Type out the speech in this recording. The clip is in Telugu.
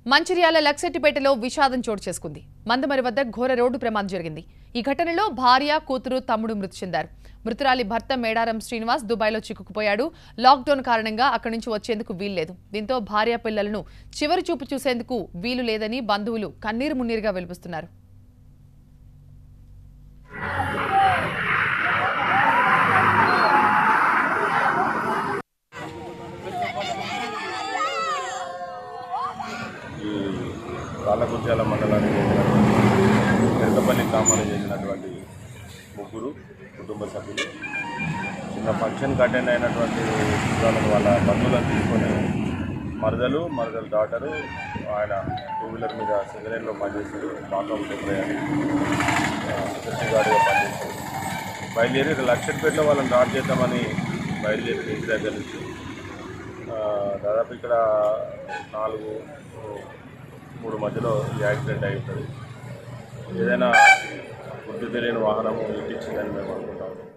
మంచిర్యాల లక్సెట్టిపేటలో విషాదం చోటు చేసుకుంది మందమరి వద్ద ఘోర రోడ్డు ప్రమాదం జరిగింది ఈ ఘటనలో భార్య కూతురు తమ్ముడు మృతి చెందారు మృతురాలి భర్త మేడారం శ్రీనివాస్ దుబాయ్లో చిక్కుకుపోయాడు లాక్డౌన్ కారణంగా అక్కడి నుంచి వచ్చేందుకు వీల్లేదు దీంతో భార్య పిల్లలను చివరి చూపు చూసేందుకు వీలు లేదని బంధువులు కన్నీరు మున్నీరుగా వెలిపిస్తున్నారు ఈ రాళ్ళకుర్చాల మండలానికి చెందినటువంటి పెరకపల్లి గ్రామానికి చెందినటువంటి ముగ్గురు కుటుంబ సభ్యులు చిన్న ఫంక్షన్కి అటెండ్ అయినటువంటి వాళ్ళని వాళ్ళ బంధువులను తీసుకొని మరదలు మరదలు డాటరు ఆయన టూ వీలర్ మీద సింగరేణిలో పనిచేశారు బాగా సుబ్రయ్య సెక్యూరిటీ గార్డుగా పనిచేశారు బయలుదేరి లక్షపేటలో వాళ్ళని డ్రాప్ చేద్దామని బయలుదేరి ఇంటి దగ్గర నుంచి ఆ, దాదాపు ఇక్కడ నాలుగు మూడు మధ్యలో ఈ యాక్సిడెంట్ అయి ఉంటుంది ఏదైనా గుర్తు తెలియని వాహనము ఇట్టించిందని మేము అనుకుంటాము